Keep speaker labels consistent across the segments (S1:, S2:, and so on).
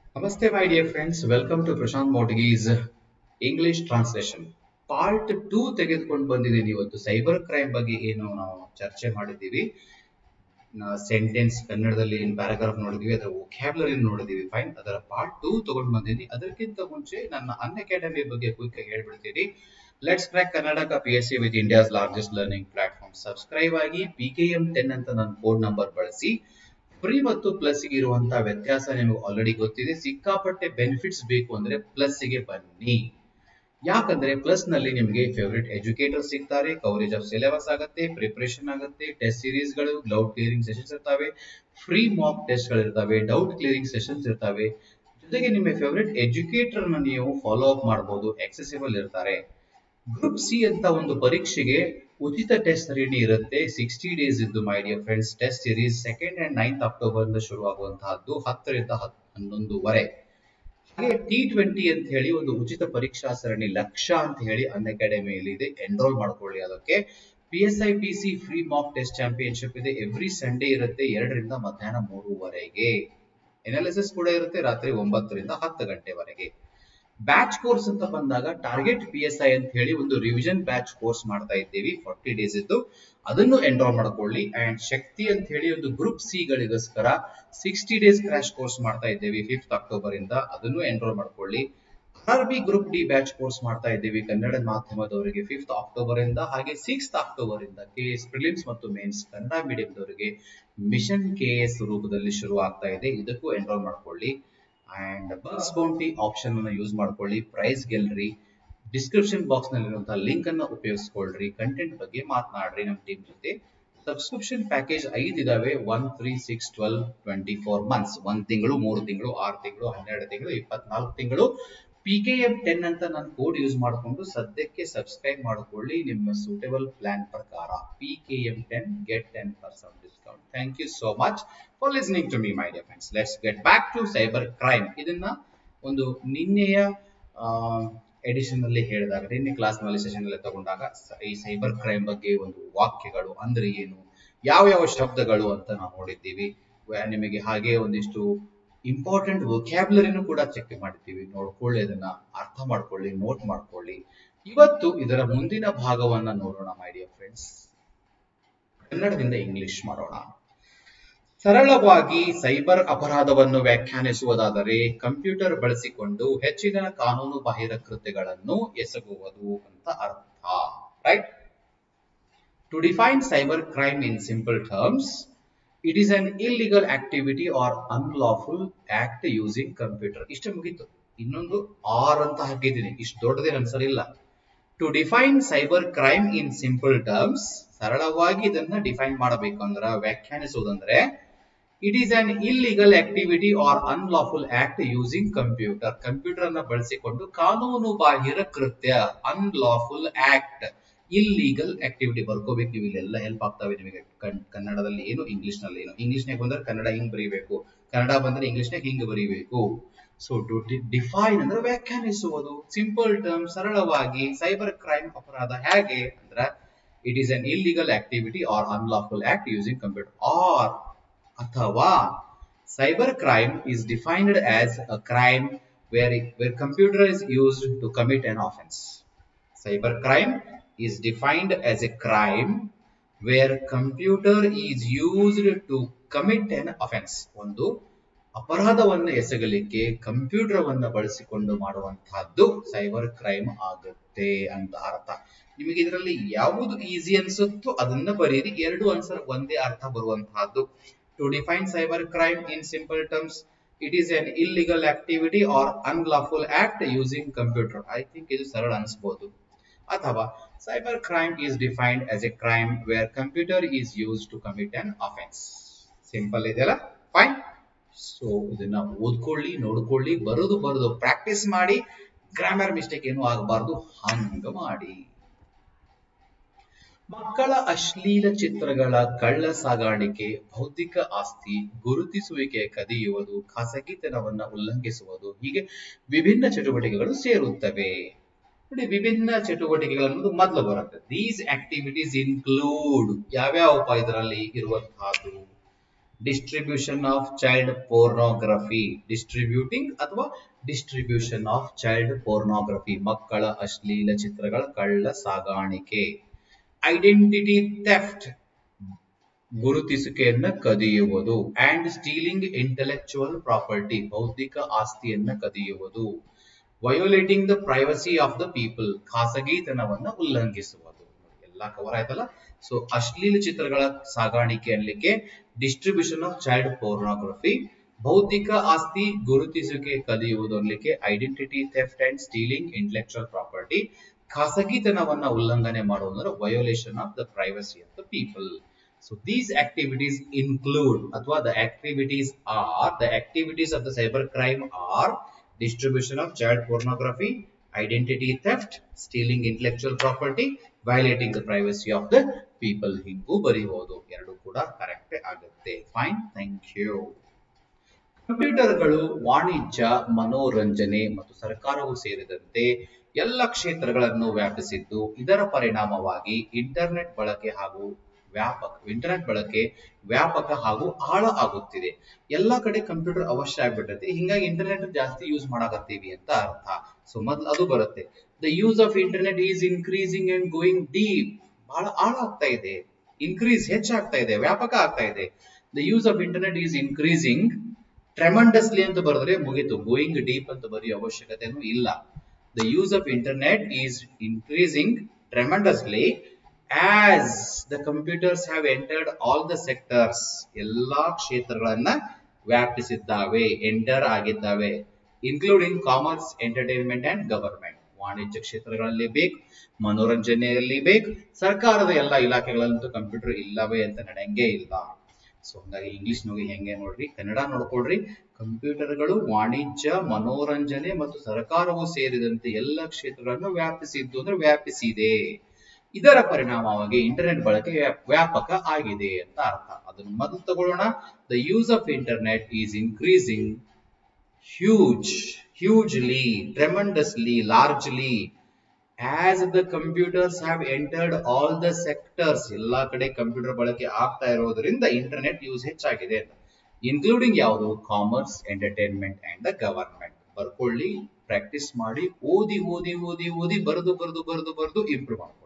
S1: Namaste, my dear friends. Welcome to Prashant Motigi's English translation. Part two ತೆಗೆದುಕೊಂಡು ಬಂದಿದ್ದೀನಿ ಇವತ್ತು cyber crime ಬಗ್ಗೆ ಏನು ನಾವು ಚರ್ಚೆ ಮಾಡಿದ್ದೀವಿ ಸೆಂಟೆನ್ಸ್ ಕನ್ನಡದಲ್ಲಿ ಏನು ಪ್ಯಾರಾಗ್ರಾಫ್ ನೋಡಿದೀವಿ ಅದರ ವೊಕ್ಯಾಬ್ಲರಿ ನೋಡಿದೀವಿ ಫೈನ್ ಅದರ ಪಾರ್ಟ್ ಟೂ ತಗೊಂಡು ಬಂದಿದ್ದೀನಿ ಅದಕ್ಕಿಂತ ಮುಂಚೆ ನನ್ನ ಅನ್ ಅಕಾಡೆಮಿ ಬಗ್ಗೆ ಕ್ವಿಕ್ ಆಗಿ ಹೇಳ್ಬಿಡ್ತೀನಿ let's crack Karnataka P S C with India's largest learning platform subscribe ಆಗಿ ಪಿ ಕೆ ಎಂ ಟೆನ್ ಅಂತ ನನ್ನ ಫೋನ್ ನಂಬರ್ ಬಳಸಿ ಫ್ರೀ ಮತ್ತು ಪ್ಲಸ್ ಇರುವಂತಹ ವ್ಯತ್ಯಾಸ ನಿಮಗೆ ಆಲ್ರೆಡಿ ಗೊತ್ತಿದೆ ಸಿಕ್ಕಾಪಟ್ಟೆ ಬೆನಿಫಿಟ್ಸ್ ಬೇಕು ಅಂದ್ರೆ ಪ್ಲಸ್ ಗೆ ಬನ್ನಿ ಯಾಕಂದ್ರೆ ಪ್ಲಸ್ ನಲ್ಲಿ ನಿಮಗೆ ಫೇವರಿಟ್ ಎಜುಕೇಟರ್ ಸಿಗ್ತಾರೆ ಕವರೇಜ್ ಆಫ್ ಸಿಲೆಬಸ್ ಆಗುತ್ತೆ ಪ್ರಿಪರೇಷನ್ ಆಗುತ್ತೆ ಟೆಸ್ಟ್ ಸೀರೀಸ್ ಗಳು ಡೌಟ್ ಕ್ಲಿಯರಿಂಗ್ ಸೆಷನ್ಸ್ ಇರ್ತವೆ ಫ್ರೀ ಮಾಕ್ ಟೆಸ್ಟ್ ಗಳು ಇರ್ತವೆ ಡೌಟ್ ಕ್ಲಿಯರಿಂಗ್ ಸೆಷನ್ಸ್ ಇರ್ತವೆ ಜೊತೆಗೆ ನಿಮ್ಮ ಫೇವರಿಟ್ ಎಜುಕೇಟರ್ ನ ನೀವು ಫಾಲೋ ಅಪ್ ಮಾಡಬಹುದು ಎಕ್ಸೆಸಿಬಲ್ ಇರ್ತಾರೆ ಗ್ರೂಪ್ ಸಿ ಅಂತ ಒಂದು ಪರೀಕ್ಷೆಗೆ ಉಚಿತ ಟೆಸ್ಟ್ ಸರಣಿ ಇರುತ್ತೆ ಸಿಕ್ಸ್ಟಿ ಡೇಸ್ ಇದ್ದು my dear friends test series second and ninth October ಇಂದ ಶುರು ಆಗುವಂತಹದ್ದು ಹತ್ತರಿಂದ ಹನ್ನೊಂದುವರೆ ಹಾಗೆ ಟಿ ಟ್ವೆಂಟಿ ಅಂತ ಹೇಳಿ ಒಂದು ಉಚಿತ ಪರೀಕ್ಷಾ ಸರಣಿ ಲಕ್ಷ ಅಂತ ಹೇಳಿ ಅನ್ ಅಕಾಡೆಮಿಯಲ್ಲಿ ಇದೆ ಎನ್ರೋಲ್ ಮಾಡ್ಕೊಳ್ಳಿ ಅದಕ್ಕೆ P S I P C free mock test championship ಇದೆ ಎವ್ರಿ ಸಂಡೇ ಇರುತ್ತೆ ಎರಡರಿಂದ ಮಧ್ಯಾಹ್ನ ಮೂರುವರೆಗೆ ಎನಾಲಿಸಿಸ್ ಕೂಡ ಇರುತ್ತೆ ರಾತ್ರಿ ಒಂಬತ್ತರಿಂದ ಹತ್ತು ಗಂಟೆವರೆಗೆ ಬ್ಯಾಚ್ ಕೋರ್ಸ್ ಅಂತ ಬಂದಾಗ ಟಾರ್ಗೆಟ್ ಪಿ ಎಸ್ ಐ ಅಂತ ಹೇಳಿ ಒಂದು ರಿವಿಷನ್ ಬ್ಯಾಚ್ ಕೋರ್ಸ್ ಮಾಡ್ತಾ ಇದ್ದೀವಿ ಫಾರ್ಟಿ ಡೇಸ್ ಇದ್ದು ಅದನ್ನು ಎನ್ರೋಲ್ ಮಾಡ್ಕೊಳ್ಳಿ ಅಂಡ್ ಶಕ್ತಿ ಅಂತ ಹೇಳಿ ಒಂದು ಗ್ರೂಪ್ ಸಿ ಗಳಿಗೋಸ್ಕರ ಸಿಕ್ಸ್ಟಿ ಡೇಸ್ ಕ್ರಾಶ್ ಕೋರ್ಸ್ ಮಾಡ್ತಾ ಇದ್ದೀವಿ ಫಿಫ್ತ್ ಅಕ್ಟೋಬರ್ ಇಂದ ಅದನ್ನು ಎನ್ರೋಲ್ ಮಾಡ್ಕೊಳ್ಳಿ R B group D batch course ಮಾಡ್ತಾ ಇದ್ದೀವಿ ಕನ್ನಡ ಮಾಧ್ಯಮದವರಿಗೆ ಫಿಫ್ತ್ ಅಕ್ಟೋಬರ್ ಇಂದ ಹಾಗೆ ಸಿಕ್ಸ್ತ್ ಅಕ್ಟೋಬರ್ ಇಂದ ಕೆ ಎಸ್ ಪ್ರಿಲಿಮ್ಸ್ ಮತ್ತು ಮೇನ್ಸ್ ಕನ್ನಡ ಮೀಡಿಯಂದವರಿಗೆ ಮಿಷನ್ ಕೆ ಎಸ್ ರೂಪದಲ್ಲಿ ಶುರು ಆಗ್ತಾ ಇದೆ ಇದಕ್ಕೂ ಎನ್ರೋಲ್ ಮಾಡ್ಕೊಳ್ಳಿ ಅಂಡ್ ಬಸ್ ಬೌಂಟಿ ಆಪ್ಷನ್ ಅನ್ನು ಯೂಸ್ ಮಾಡ್ಕೊಳ್ಳಿ ಪ್ರೈಸ್ ಗೆಲ್ರಿ ಡಿಸ್ಕ್ರಿಪ್ಷನ್ ಬಾಕ್ಸ್ ನಲ್ಲಿರುವಂತಹ ಲಿಂಕ್ ಅನ್ನ ಉಪಯೋಗಿಸ್ಕೊಳ್ರಿ ಕಂಟೆಂಟ್ ಬಗ್ಗೆ ಮಾತನಾಡ್ರಿ ನಮ್ಮ ಟೀಮ್ ಜೊತೆ ಸಬ್ಸ್ಕ್ರಿಪ್ಷನ್ ಪ್ಯಾಕೇಜ್ ಐದು ಇದಾವೆ one three six twelve twenty four months ಒಂದ್ ತಿಂಗಳು ಮೂರು ತಿಂಗಳು ಆರು ತಿಂಗಳು ಹನ್ನೆರಡು ತಿಂಗಳು ಇಪ್ಪತ್ನಾಲ್ಕು ತಿಂಗಳು ಪಿ ಕೆ ಎಂ ಟೆನ್ ಅಂತ ನಾನು ಕೋಡ್ ಯೂಸ್ ಮಾಡಿಕೊಂಡು ಸದ್ಯಕ್ಕೆ ಸಬ್ಸ್ಕ್ರೈಬ್ ಮಾಡಿಕೊಳ್ಳಿ ನಿಮ್ಮ ಸೂಟೇಬಲ್ ಪ್ಲಾನ್ ಪ್ರಕಾರ P K M ten get ten percent discount thank you so much for listening to me my dear friends let's get back to cyber crime ಇದನ್ನ ಒಂದು ನಿನ್ನೆಯ ಎಡಿಷನ್ ಅಲ್ಲಿ ಹೇಳಿದಾಗ ನಿನ್ನೆ ಕ್ಲಾಸ್ ನಲ್ಲಿ ಸೆಷನ್ ಅಲ್ಲಿ ತಗೊಂಡಾಗ ಈ ಸೈಬರ್ ಕ್ರೈಮ್ ಬಗ್ಗೆ ಒಂದು ವಾಕ್ಯಗಳು ಅಂದ್ರೆ ಏನು ಯಾವ ಯಾವ ಶಬ್ದಗಳು ಅಂತ ನಾವು ನೋಡಿದ್ದೀವಿ ನಿಮಗೆ ಹಾಗೆ ಒಂದಿಷ್ಟು ಇಂಪಾರ್ಟೆಂಟ್ ವೊಕ್ಯಾಬ್ಲರಿನೂ ಕೂಡ ಚೆಕ್ ಮಾಡಿದ್ದೀವಿ ನೋಡ್ಕೊಳ್ಳಿ ಅದನ್ನ ಅರ್ಥ ಮಾಡ್ಕೊಳ್ಳಿ ನೋಟ್ ಮಾಡ್ಕೊಳ್ಳಿ ಇವತ್ತು ಇದರ ಮುಂದಿನ ಭಾಗವನ್ನ ನೋಡೋಣ ಮೈ ಡಿಯರ್ ಫ್ರೆಂಡ್ಸ್ ಕನ್ನಡದಿಂದ ಇಂಗ್ಲಿಷ್ ಮಾಡೋಣ ಸರಳವಾಗಿ ಸೈಬರ್ ಅಪರಾಧವನ್ನು ವ್ಯಾಖ್ಯಾನಿಸುವುದಾದರೆ ಕಂಪ್ಯೂಟರ್ ಬಳಸಿಕೊಂಡು ಹೆಚ್ಚಿನ ಕಾನೂನು ಬಾಹಿರ ಕೃತ್ಯಗಳನ್ನು ಎಸಗುವುದು ಅಂತ ಅರ್ಥ right to define cyber crime in simple terms it is an illegal activity or unlawful act using computer ಇಷ್ಟು ಮುಗೀತು ಇನ್ನೊಂದು ಆರ್ ಅಂತ ಹಾಕಿದ್ದೀನಿ ಇಷ್ಟು ದೊಡ್ಡದೇನು ಅನ್ಸರಿಲ್ಲ to define cyber crime in simple terms ಸರಳವಾಗಿ ಇದನ್ನ ಡಿಫೈನ್ ಮಾಡಬೇಕು ಅಂದ್ರ ವ್ಯಾಖ್ಯಾನಿಸುವುದಂದ್ರೆ it is an illegal activity or unlawful act using computer computer ಅನ್ನ ಬಳಸಿಕೊಂಡು ಕಾನೂನು ಬಾಹಿರ ಕೃತ್ಯ ಅನ್ಲಾಫುಲ್ ಆಕ್ಟ್ ಇಲ್ಲೀಗಲ್ ಆಕ್ಟಿವಿಟಿ ಬರ್ಕೋಬೇಕು ನೀವು ಇಲ್ಲೆಲ್ಲ ಹೆಲ್ಪ್ ಆಗ್ತವೆ ನಿಮಗೆ ಕನ್ನಡದಲ್ಲಿ ಏನು ಇಂಗ್ಲಿಷ್ ನಲ್ಲಿ ಏನು ಇಂಗ್ಲಿಷ್ನಾಗ ಬಂದ್ರೆ ಕನ್ನಡ ಹಿಂಗ್ ಬರೀಬೇಕು ಕನ್ನಡ ಬಂದ್ರೆ ಇಂಗ್ಲಿಷ್ನಾಗ ಹಿಂಗ್ ಬರೀಬೇಕು ಸೊ ಟು ಡಿಫೈನ್ ಅಂದ್ರೆ ವ್ಯಾಖ್ಯಾನಿಸುವುದು ಸಿಂಪಲ್ ಟರ್ಮ್ ಸರಳವಾಗಿ ಸೈಬರ್ ಕ್ರೈಮ್ ಅಪರಾಧ ಹೇಗೆ ಅಂದ್ರೆ it is an illegal activity or unlawful act using computer or ಅಥವಾ cyber crime is defined as a crime where it, where computer is used to commit an offense cyber crime is defined as a crime where computer is used to commit an offense ಒಂದು ಅಪರಾಧವನ್ನು ಎಸಗಲಿಕ್ಕೆ computer ಅನ್ನ ಬಳಸಿಕೊಂಡು ಮಾಡುವಂತಹದ್ದು cyber crime ಆಗುತ್ತೆ ಅಂತ ಅರ್ಥ ನಿಮಗೆ ಇದರಲ್ಲಿ ಯಾವುದು ಈಸಿ ಅನ್ಸುತ್ತೋ ಅದನ್ನ ಬರೀರಿ ಎರಡು ಆನ್ಸರ್ ಒಂದೇ ಅರ್ಥ ಬರುವಂತಹದ್ದು To define cybercrime in simple terms, it is an illegal activity or unlawful act using computer. I think ಇದು ಸರಳ ಅನಿಸಬಹುದು ಅಥವಾ cyber crime is defined as a crime where computer is used to commit an offense. Simple ಇದೆಯಲ್ಲ fine so ಇದನ್ನ ಓದ್ಕೊಳ್ಳಿ ನೋಡ್ಕೊಳ್ಳಿ ಬರೋದು ಬರೋದು ಪ್ರಾಕ್ಟೀಸ್ ಮಾಡಿ ಗ್ರಾಮರ್ ಮಿಸ್ಟೇಕ್ ಏನು ಆಗಬಾರ್ದು ಹಂಗ ಮಾಡಿ ಮಕ್ಕಳ ಅಶ್ಲೀಲ ಚಿತ್ರಗಳ ಕಳ್ಳ ಸಾಗಾಣಿಕೆ ಬೌದ್ಧಿಕ ಆಸ್ತಿ ಗುರುತಿಸುವಿಕೆ ಕದಿಯುವುದು ಖಾಸಗಿತನವನ್ನ ಉಲ್ಲಂಘಿಸುವುದು ಹೀಗೆ ವಿಭಿನ್ನ ಚಟುವಟಿಕೆಗಳು ಸೇರುತ್ತವೆ ನೋಡಿ ವಿಭಿನ್ನ ಚಟುವಟಿಕೆಗಳು ಅನ್ನೋದು ಮೊದಲು ಬರುತ್ತೆ ದೀಸ್ ಆಕ್ಟಿವಿಟೀಸ್ ಇನ್ಕ್ಲೂಡ್ ಯಾವ್ಯಾವಪ್ಪ ಇದರಲ್ಲಿ ಇರುವಂತಹದ್ದು distribution of child pornography distributing ಅಥವಾ ಡಿಸ್ಟ್ರಿಬ್ಯೂಷನ್ ಆಫ್ ಚೈಲ್ಡ್ ಪೋರ್ನೋಗ್ರಫಿ ಮಕ್ಕಳ ಅಶ್ಲೀಲ ಚಿತ್ರಗಳ ಕಳ್ಳ ಸಾಗಾಣಿಕೆ ಐಡೆಂಟಿಟಿ ಥೆಫ್ಟ್ ಗುರುತಿಸುವಿಕೆಯನ್ನ ಕದಿಯುವುದು ಅಂಡ್ ಸ್ಟೀಲಿಂಗ್ ಇಂಟೆಲೆಕ್ಚುವಲ್ ಪ್ರಾಪರ್ಟಿ ಬೌದ್ಧಿಕ ಆಸ್ತಿಯನ್ನ ಕದಿಯುವುದು violating the privacy of the people ಖಾಸಗಿತನವನ್ನ ಉಲ್ಲಂಘಿಸುವುದು ಎಲ್ಲ ಕವರ್ ಆಯ್ತಲ್ಲ ಸೊ ಅಶ್ಲೀಲ ಚಿತ್ರಗಳ ಸಾಗಾಣಿಕೆ ಅನ್ಲಿಕ್ಕೆ ಡಿಸ್ಟ್ರಿಬ್ಯೂಷನ್ ಆಫ್ ಚೈಲ್ಡ್ ಪೋರ್ನೋಗ್ರಫಿ ಬೌದ್ಧಿಕ ಆಸ್ತಿ ಗುರುತಿಸುವಿಕೆ ಕದಿಯುವುದು ಅನ್ಲಿಕ್ಕೆ identity theft and stealing intellectual property ಖಾಸಗಿತನವನ್ನ ಉಲ್ಲಂಘನೆ ಮಾಡುವುದರ violation of the privacy of the people So these activities include ಅಥವಾ the activities are the activities of the cybercrime are distribution of child pornography, identity theft, stealing intellectual property, violating the privacy of the people. ಹಿಂಗೂ ಬರೀಬಹುದು ಎರಡು ಕೂಡ correct ಆಗುತ್ತೆ fine thank you ಕಂಪ್ಯೂಟರ್ಗಳು ವಾಣಿಜ್ಯ ಮನೋರಂಜನೆ ಮತ್ತು ಸರ್ಕಾರವು ಸೇರಿದಂತೆ ಎಲ್ಲ ಕ್ಷೇತ್ರಗಳನ್ನು ವ್ಯಾಪಿಸಿದ್ದು ಇದರ ಪರಿಣಾಮವಾಗಿ ಇಂಟರ್ನೆಟ್ ಬಳಕೆ ಹಾಗೂ ವ್ಯಾಪಕ ಇಂಟರ್ನೆಟ್ ಬಳಕೆ ವ್ಯಾಪಕ ಹಾಗೂ ಆಳ ಆಗುತ್ತಿದೆ ಎಲ್ಲಾ ಕಡೆ ಕಂಪ್ಯೂಟರ್ ಅವಶ್ಯ ಆಗ್ಬಿಟ್ಟೈತಿ ಹಿಂಗಾಗಿ ಇಂಟರ್ನೆಟ್ ಜಾಸ್ತಿ ಯೂಸ್ ಮಾಡಾಕತ್ತೀವಿ ಅಂತ ಅರ್ಥ ಸೊ ಮೊದ್ಲು ಅದು ಬರುತ್ತೆ the use of internet is increasing and going deep ಬಹಳ ಆಳ ಆಗ್ತಾ ಇದೆ ಇನ್ಕ್ರೀಸ್ ಹೆಚ್ಚಾಗ್ತಾ ಇದೆ ವ್ಯಾಪಕ ಆಗ್ತಾ ಇದೆ the use of internet is increasing tremendously ಅಂತ ಬರೆದ್ರೆ ಮುಗೀತು ಗೋಯಿಂಗ್ ಡೀಪ್ ಅಂತ ಬರೆಯೋ ಅವಶ್ಯಕತೆನೂ ಇಲ್ಲ the use of internet is increasing tremendously as the computers have entered all the sectors ಎಲ್ಲಾ ಕ್ಷೇತ್ರಗಳನ್ನ ವ್ಯಾಪಿಸಿದ್ದಾವೆ ಎಂಟರ್ ಆಗಿದ್ದಾವೆ including commerce entertainment and government ವಾಣಿಜ್ಯ ಕ್ಷೇತ್ರಗಳಲ್ಲಿ ಬೇಕು ಮನೋರಂಜನೆಯಲ್ಲಿ ಬೇಕು ಸರ್ಕಾರದ ಎಲ್ಲ ಇಲಾಖೆಗಳಲ್ಲಂತೂ ಕಂಪ್ಯೂಟರ್ ಇಲ್ಲವೇ ಅಂತ ನಡೆಯಂಗೆ ಇಲ್ಲ ಸೊ ಹಂಗಾಗಿ ಇಂಗ್ಲಿಷ್ ನೋಡಿ ಹೆಂಗೆ ನೋಡ್ರಿ ಕನ್ನಡ ನೋಡ್ಕೊಳ್ರಿ ಕಂಪ್ಯೂಟರ್ಗಳು ವಾಣಿಜ್ಯ ಮನೋರಂಜನೆ ಮತ್ತು ಸರ್ಕಾರವು ಸೇರಿದಂತೆ ಎಲ್ಲ ಕ್ಷೇತ್ರಗಳನ್ನು ವ್ಯಾಪಿಸಿದ್ದು ಅಂದ್ರೆ ವ್ಯಾಪಿಸಿದೆ ಇದರ ಪರಿಣಾಮವಾಗಿ ಇಂಟರ್ನೆಟ್ ಬಳಕೆ ವ್ಯಾಪಕ ಆಗಿದೆ ಅಂತ ಅರ್ಥ ಅದನ್ನು ಮೊದಲು ತಗೊಳ್ಳೋಣ the use of internet is increasing huge hugely tremendously largely as the computers have entered all the sectors ಎಲ್ಲಾ ಕಡೆ ಕಂಪ್ಯೂಟರ್ ಬಳಕೆ ಆಗ್ತಾ ಇರೋದ್ರಿಂದ ಇಂಟರ್ನೆಟ್ ಯೂಸ್ ಹೆಚ್ಚಾಗಿದೆ ಅಂತ ಇನ್ಕ್ಲೂಡಿಂಗ್ ಯಾವುದು commerce entertainment and the government ಬರ್ಕೊಳ್ಳಿ ಪ್ರಾಕ್ಟೀಸ್ ಮಾಡಿ ಓದಿ ಓದಿ ಓದಿ ಓದಿ ಬರೆದು ಬರೆದು ಬರೆದು ಬರೆದು ಇಂಪ್ರೂವ್ ಮಾಡ್ಕೊಳ್ಳಿ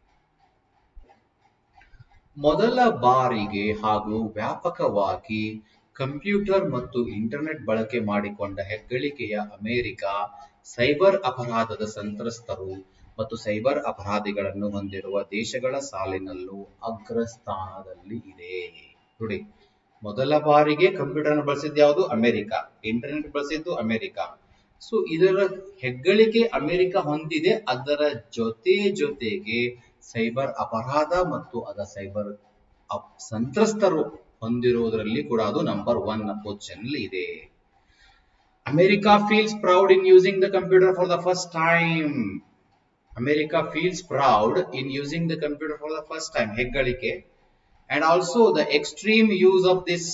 S1: ಮೊದಲ ಬಾರಿಗೆ ಹಾಗೂ ವ್ಯಾಪಕವಾಗಿ ಕಂಪ್ಯೂಟರ್ ಮತ್ತು ಇಂಟರ್ನೆಟ್ ಬಳಕೆ ಮಾಡಿಕೊಂಡ ಹೆಗ್ಗಳಿಕೆಯ ಅಮೆರಿಕ ಸೈಬರ್ ಅಪರಾಧದ ಸಂತ್ರಸ್ತರು ಮತ್ತು ಸೈಬರ್ ಅಪರಾಧಿಗಳನ್ನು ಹೊಂದಿರುವ ದೇಶಗಳ ಸಾಲಿನಲ್ಲೂ ಅಗ್ರಸ್ಥಾನದಲ್ಲಿ ಇದೆ ನೋಡಿ ಮೊದಲ ಬಾರಿಗೆ ಕಂಪ್ಯೂಟರ್ ಬಳಸಿದ್ದು ಯಾವುದು ಅಮೆರಿಕ ಇಂಟರ್ನೆಟ್ ಬಳಸಿದ್ದು ಅಮೆರಿಕ ಸೊ ಇದರ ಹೆಗ್ಗಳಿಕೆ ಅಮೆರಿಕ ಹೊಂದಿದೆ ಅದರ ಜೊತೆ ಜೊತೆಗೆ ಸೈಬರ್ ಅಪರಾಧ ಮತ್ತು ಅದ ಸೈಬರ್ ಸಂತ್ರಸ್ತರು ಹೊಂದಿರುವುದರಲ್ಲಿ ಕೂಡ ಅದು ನಂಬರ್ ಒನ್ ಪೊಸಿಷನ್ ಇದೆ America feels proud in using the computer for the first time America feels proud in using the computer for the first time ಹೆಗ್ಗಳಿಕೆ and also the extreme use of this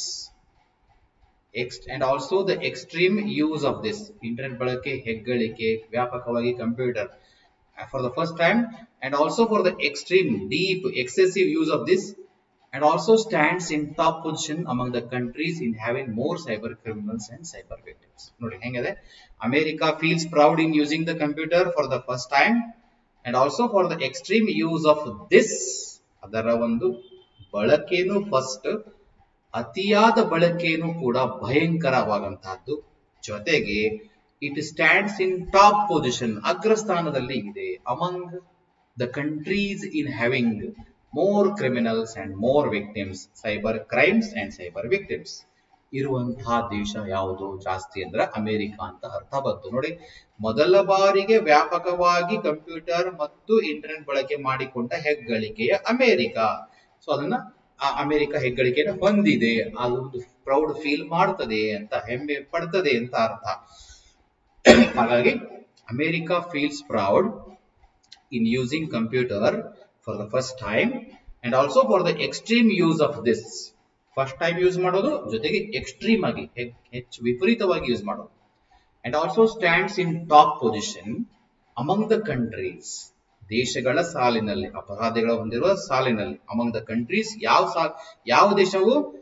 S1: and also the extreme use of this internet ಬಳಕೆ ಹೆಗ್ಗಳಿಕೆ ವ್ಯಾಪಕವಾಗಿ computer for the first time and also for the extreme deep excessive use of this and also stands in top position among the countries in having more cyber criminals and cyber victims ನೋಡಿ ಹೆಂಗಿದೆ America feels proud in using the computer for the first time and also for the extreme use of this ಅದರ ಒಂದು ಬಳಕೆನೂ first ಅತಿಯಾದ ಬಳಕೆನೂ ಕೂಡ ಭಯಂಕರವಾದಂತಹದ್ದು ಜೊತೆಗೆ it stands in top position ಅಗ್ರಸ್ಥಾನದಲ್ಲಿ ಇದೆ among the countries in having more criminals and more victims cyber crimes and cyber victims ಇರುವಂತಹ ದೇಶ ಯಾವುದು ಜಾಸ್ತಿ ಅಂದ್ರೆ ಅಮೆರಿಕ ಅಂತ ಅರ್ಥ ಬಂತು ನೋಡಿ ಮೊದಲ ಬಾರಿಗೆ ವ್ಯಾಪಕವಾಗಿ ಕಂಪ್ಯೂಟರ್ ಮತ್ತು ಇಂಟರ್ನೆಟ್ ಬಳಕೆ ಮಾಡಿಕೊಂಡ ಹೆಗ್ಗಳಿಕೆಯ ಅಮೆರಿಕ ಸೊ ಅದನ್ನ ಆ ಅಮೆರಿಕ ಹೆಗ್ಗಳಿಕೆಯನ್ನು ಹೊಂದಿದೆ ಅದೊಂದು ಪ್ರೌಡ್ ಫೀಲ್ ಮಾಡ್ತದೆ ಅಂತ ಹೆಮ್ಮೆ ಪಡ್ತದೆ ಅಂತ ಅರ್ಥ ಹಾಗಾಗಿ America feels proud in using computer for the first time and also for the extreme use of this first time use ಮಾಡೋದು ಜೊತೆಗೆ ಎಕ್ಸ್ಟ್ರೀಮ್ ಆಗಿ ಹೆಚ್ಚು ವಿಪರೀತವಾಗಿ ಯೂಸ್ ಮಾಡೋದು and also stands in top position among the countries ದೇಶಗಳ ಸಾಲಿನಲ್ಲಿ ಅಪರಾಧಿಗಳ ಹೊಂದಿರುವ ಸಾಲಿನಲ್ಲಿ ಅಮಂಗ್ ದ ಕಂಟ್ರೀಸ್ ಯಾವ ಸಾ ಯಾವ ದೇಶವು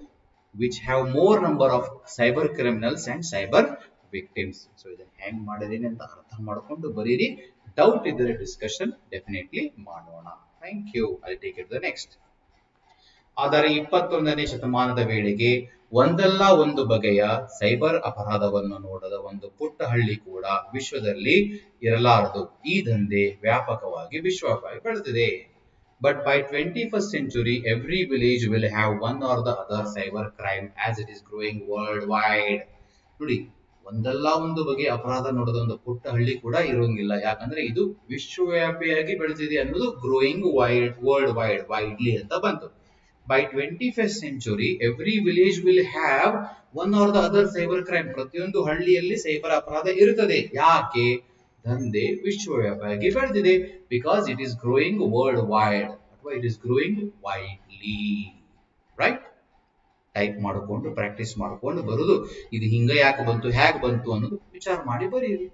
S1: which have more number of cyber criminals and cyber victims so ಇದನ್ನ ಹೆಂಗ್ ಮಾಡಿದೀನಿ ಅಂತ ಅರ್ಥ ಮಾಡ್ಕೊಂಡು ಬರೀರಿ ಡೌಟ್ ಇದ್ದರೆ ಡಿಸ್ಕಷನ್ ಡೆಫಿನೆಟ್ಲಿ ಮಾಡೋಣ thank you I take it the next ಆದರೆ ಇಪ್ಪತ್ತೊಂದನೇ ಶತಮಾನದ ವೇಳೆಗೆ ಒಂದಲ್ಲ ಒಂದು ಬಗೆಯ ಸೈಬರ್ ಅಪರಾಧವನ್ನು ನೋಡದ ಒಂದು ಪುಟ್ಟ ಹಳ್ಳಿ ಕೂಡ ವಿಶ್ವದಲ್ಲಿ ಇರಲಾರದು ಈ ದಂಧೆ ವ್ಯಾಪಕವಾಗಿ ವಿಶ್ವವಾಗಿ ಬೆಳೆದಿದೆ but by twenty first century every village will have one or the other cyber crime as it is growing world wide ನೋಡಿ ಒಂದಲ್ಲ ಒಂದು ಬಗೆಯ ಅಪರಾಧ ನೋಡೋದ ಒಂದು ಪುಟ್ಟ ಹಳ್ಳಿ ಕೂಡ ಇರೋಂಗಿಲ್ಲ ಯಾಕಂದ್ರೆ ಇದು ವಿಶ್ವವ್ಯಾಪಿಯಾಗಿ ಬೆಳೆದಿದೆ ಅನ್ನೋದು growing wide world wide widely ಅಂತ ಬಂತು by 21st century every village will have one or the other cyber crime ಪ್ರತಿಯೊಂದು ಹಳ್ಳಿಯಲ್ಲಿ ಸೈಬರ್ ಅಪರಾಧ ಇರುತ್ತದೆ ಯಾಕೆ ದಂಧೆ ವಿಶ್ವವ್ಯಾಪಿ ಬೆಳೆದಿದೆ because it is growing world wide ಅಥವಾ it is growing widely right type ಮಾಡಿಕೊಂಡು ಪ್ರಾಕ್ಟೀಸ್ ಮಾಡಿಕೊಂಡು ಬರುದು ಇದು ಹಿಂಗ ಯಾಕೆ ಬಂತು ಹೇಗೆ ಬಂತು ಅನ್ನೋದು ವಿಚಾರ ಮಾಡಿ ಬರೀರಿ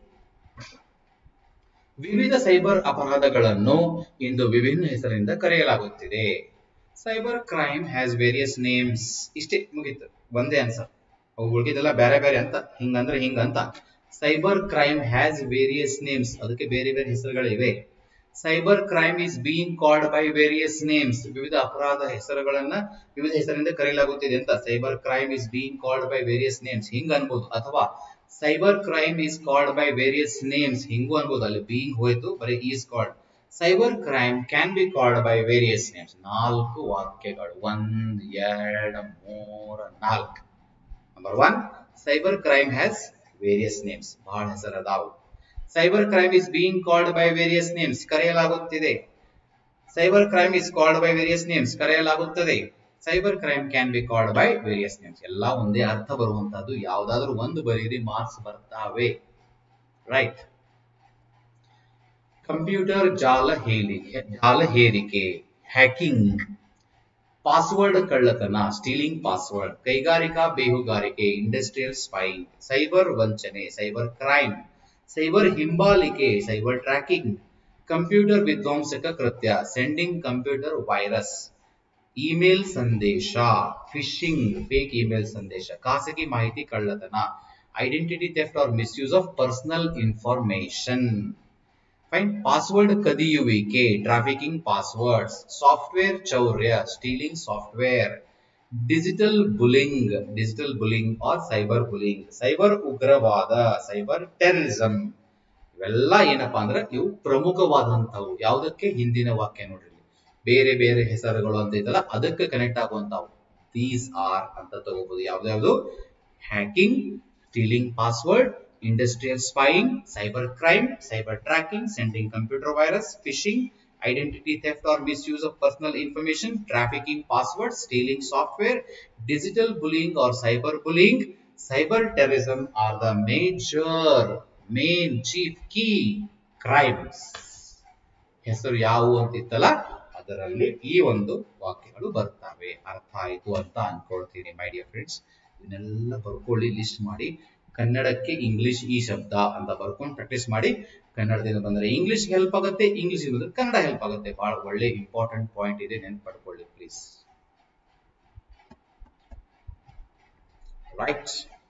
S1: ವಿವಿಧ ಸೈಬರ್ ಅಪರಾಧಗಳನ್ನು ಇಂದು ವಿಭಿನ್ನ ಹೆಸರಿಂದ ಕರೆಯಲಾಗುತ್ತಿದೆ cyber crime has various names ಇಷ್ಟೇ ಮುಗೀತು ಒಂದೇ ಆನ್ಸರ್ ಅವು ಉಳಿದಿದ್ದೆಲ್ಲ ಬೇರೆ ಬೇರೆ ಅಂತ ಹಿಂಗಂದ್ರೆ ಹಿಂಗಂತ cyber crime has various names ಅದಕ್ಕೆ ಬೇರೆ ಬೇರೆ ಹೆಸರುಗಳಿವೆ cyber crime is being called by various names ವಿವಿಧ ಅಪರಾಧ ಹೆಸರುಗಳನ್ನ ವಿವಿಧ ಹೆಸರಿಂದ ಕರೆಯಲಾಗುತ್ತಿದೆ ಅಂತ cyber crime is being called by various names ಹಿಂಗ ಅನ್ಬೋದು ಅಥವಾ cyber crime is called by various names ಹಿಂಗೂ ಅನ್ಬೋದು ಅಲ್ಲಿ ಬೀಯಿಂಗ್ ಹೋಯ್ತು ಬರೀ is called cyber crime can be called by various names ನಾಲ್ಕು ವಾಕ್ಯಗಳು ಒಂದ್ ಎರಡ್ ಮೂರ ನಾಲ್ಕು number one cyber crime has various names ಬಹಳ ಹೆಸರದಾವು cyber crime is being called by various names ಕರೆಯಲಾಗುತ್ತಿದೆ cyber crime is called by various names ಕರೆಯಲಾಗುತ್ತದೆ cyber crime can be called by various names ಎಲ್ಲ ಒಂದೇ ಅರ್ಥ ಬರುವಂತಹದ್ದು ಯಾವ್ದಾದ್ರು ಒಂದು ಬರೀರಿ ಮಾರ್ಕ್ಸ್ ಬರ್ತಾವೆ ರೈಟ್ ಕಂಪ್ಯೂಟರ್ ಜಾಲ ಹೇರಿಕೆ ಜಾಲ ಹೇರಿಕೆ ಹ್ಯಾಕಿಂಗ್ ಪಾಸ್ವರ್ಡ್ ಕಳ್ಳತನ ಸ್ಟೀಲಿಂಗ್ ಪಾಸ್ವರ್ಡ್ ಕೈಗಾರಿಕಾ ಬೇಹುಗಾರಿಕೆ ಇಂಡಸ್ಟ್ರಿಯಲ್ ಸ್ಪೈಂಗ್ ಸೈಬರ್ ವಂಚನೆ ಸೈಬರ್ ಕ್ರೈಮ್ ಸೈಬರ್ ಹಿಂಬಾಲಿಕೆ ಸೈಬರ್ ಟ್ರ್ಯಾಕಿಂಗ್ ಕಂಪ್ಯೂಟರ್ ವಿಧ್ವಂಸಕ ಕೃತ್ಯ ಸೆಂಡಿಂಗ್ ಕಂಪ್ಯೂಟರ್ ವೈರಸ್ ಇಮೇಲ್ ಸಂದೇಶ ಫಿಶಿಂಗ್ ಫೇಕ್ ಇಮೇಲ್ ಸಂದೇಶ ಖಾಸಗಿ ಮಾಹಿತಿ ಕಳ್ಳತನ identity theft or misuse of personal information fine password ಕದಿಯುವಿಕೆ ಟ್ರಾಫಿಕಿಂಗ್ ಪಾಸ್ವರ್ಡ್ಸ್ ಸಾಫ್ಟ್ವೇರ್ ಚೌರ್ಯ stealing software digital bullying digital bullying or cyber bullying cyber ಉಗ್ರವಾದ ಸೈಬರ್ ಟೆರರಿಸಂ ಇವೆಲ್ಲ ಏನಪ್ಪಾ ಅಂದ್ರೆ ಇವು ಪ್ರಮುಖವಾದಂತವು ಯಾವುದಕ್ಕೆ ಹಿಂದಿನ ವಾಕ್ಯ ನೋಡ್ರಿ ಬೇರೆ ಬೇರೆ ಹೆಸರುಗಳು ಅಂತ ಇದಲ್ಲ ಅದಕ್ಕೆ ಕನೆಕ್ಟ್ ಆಗುವಂತವು ದೀಸ್ ಆರ್ ಅಂತ ತಗೋಬಹುದು ಯಾವ್ದಾವ್ದು hacking stealing password industrial spying, cyber crime, cyber tracking, sending computer virus, phishing, identity theft or misuse of personal information, trafficking passwords, stealing software, digital bullying or cyber bullying, cyber terrorism are the major, main, chief, key crimes. ಹೆಸರು ಯಾವುವು ಅಂತಿತ್ತಲ್ಲ ಅದರಲ್ಲಿ ಈ ಒಂದು ವಾಕ್ಯಗಳು ಬರ್ತವೆ ಅರ್ಥ ಆಯ್ತು ಅಂತ ಅನ್ಕೊಳ್ತೀನಿ ಮೈ ಡಿಯರ್ ಫ್ರೆಂಡ್ಸ್ ಇದನ್ನೆಲ್ಲ ಬರ್ಕೊಳ್ಳಿ ಲಿಸ್ಟ್ ಮಾಡಿ ಕನ್ನಡಕ್ಕೆ ಇಂಗ್ಲಿಷ್ ಈ ಶಬ್ದ ಅಂತ ಬರ್ಕೊಂಡು ಪ್ರಾಕ್ಟೀಸ್ ಮಾಡಿ ಕನ್ನಡದಿಂದ ಬಂದ್ರೆ ಇಂಗ್ಲಿಷ್ ಹೆಲ್ಪ್ ಆಗುತ್ತೆ ಇಂಗ್ಲಿಷ್ ಬಂದ್ರೆ ಕನ್ನಡ ಹೆಲ್ಪ್ ಆಗುತ್ತೆ ಬಹಳ ಒಳ್ಳೆ ಇಂಪಾರ್ಟೆಂಟ್ ಪಾಯಿಂಟ್ ಇದೆ ನೆನ್ಪು ಪಡ್ಕೊಳ್ಳಿ please write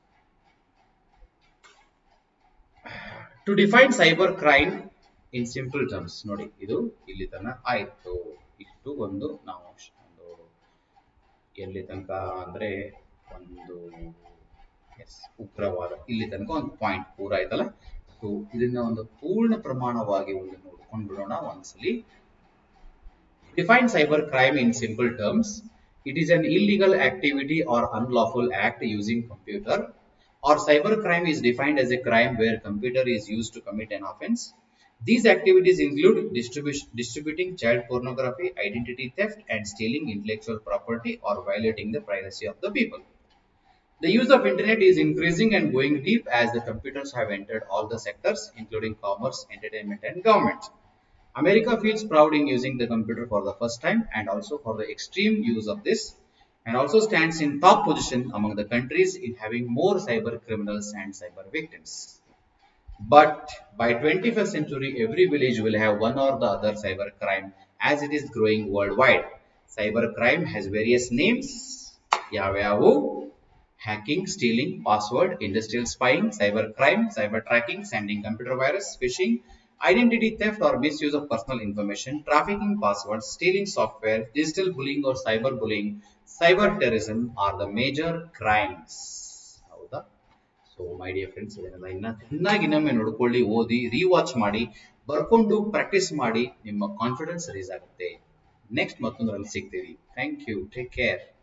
S1: to define cyber crime in simple terms ನೋಡಿ ಇದು ಇಲ್ಲಿ ತನಕ ಆಯ್ತು ಇಷ್ಟು ಒಂದು ನಾವು ಒಂದು ಎಲ್ಲಿ ತನಕ ಅಂದ್ರೆ ಒಂದು ಎಸ್ ಉಗ್ರವಾದ ಇಲ್ಲಿ ತನಕ ಒಂದು ಪಾಯಿಂಟ್ ಪೂರ ಆಯ್ತಲ್ಲ ಸೊ ಇದನ್ನ ಒಂದು ಪೂರ್ಣ ಪ್ರಮಾಣವಾಗಿ ಒಂದು ನೋಡ್ಕೊಂಡು ಬಿಡೋಣ ಒಂದ್ಸಲಿ define cyber crime in simple terms it is an illegal activity or unlawful act using computer or cyber crime is defined as a crime where computer is used to commit an offense. These activities include distribu- distributing child pornography, identity theft, and stealing intellectual property or violating the privacy of the people. The use of internet is increasing and going deep as the computers have entered all the sectors, including commerce, entertainment, and government. America feels proud in using the computer for the first time and also for the extreme use of this and also stands in top position among the countries in having more cyber criminals and cyber victims. But by 21st century, every village will have one or the other cyber crime as it is growing worldwide. Cyber crime has various names. ಯಾವ್ಯಾವು hacking stealing password industrial spying cyber crime cyber tracking sending computer virus phishing identity theft or misuse of personal information, trafficking passwords, stealing software, digital bullying or cyber bullying, cyber terrorism are the major crimes. ಹೌದಾ so my dear friends ಇದನ್ನೆಲ್ಲ ಇನ್ನ ಚೆನ್ನಾಗಿ ಇನ್ನೊಮ್ಮೆ ನೋಡ್ಕೊಳ್ಳಿ ಓದಿ ರೀವಾಚ್ ಮಾಡಿ ಬರ್ಕೊಂಡು practice ಮಾಡಿ ನಿಮ್ಮ ಕಾನ್ಫಿಡೆನ್ಸ್ ರೇಸ್ ಆಗುತ್ತೆ ನೆಕ್ಸ್ಟ್ ಮತ್ತೊಂದರಲ್ಲಿ ಸಿಗ್ತೀವಿ ಥ್ಯಾಂಕ್ ಯು ಟೇಕ್ ಕೇರ್